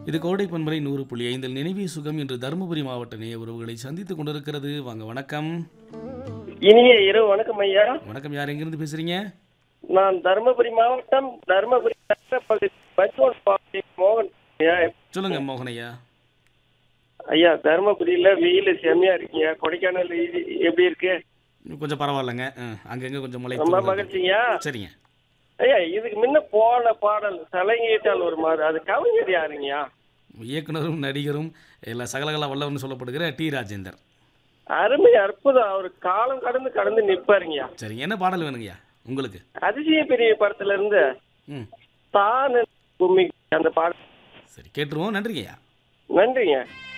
இது கோடை பண்பலை நூறு புள்ளி ஐந்தில் நினைவே சுகம் என்று தருமபுரி மாவட்ட நேய உறவுகளை சந்தித்துக் கொண்டிருக்கிறது வாங்க வணக்கம் இனிய இரவு வணக்கம் ஐயா வணக்கம் யார் எங்கிருந்து பேசுறீங்க நான் தருமபுரி மாவட்டம் தருமபுரி நகரப்பகுதி பச்சோன் பாண்டி மோகன் ஐயா சொல்லுங்க மோகன் ஐயா ஐயா தருமபுரியில வெயில் செம்மையா இருக்கீங்க கொடைக்கானல் இது எப்படி இருக்கு இன்னும் கொஞ்சம் பரவாயில்லைங்க ஆ, அங்கங்க கொஞ்சம் மழை ரொம்ப தூறல். மகிழ்ச்சியா சரிங்க ஐயா இதுக்கு முன்ன போன பாடல் சலங்கீட்டால் ஒரு மாதிரி அது கவிஞர் யாருங்கய்யா இயக்குனரும் நடிகரும் எல்லா சகலகலா வல்லவர்னு சொல்லப்படுகிற டி ராஜேந்தர் அருமை அற்புதம் அவர் காலம் கடந்து கடந்து நிப்பாருங்கய்யா சரிங்க என்ன பாடல் வேணுங்கய்யா உங்களுக்கு அதிசய பெரிய படத்துல இருந்து ம் தான் கும்மி அந்த பாடல் சரி கேட்டுருவோம் நன்றிங்கய்யா நன்றிங்க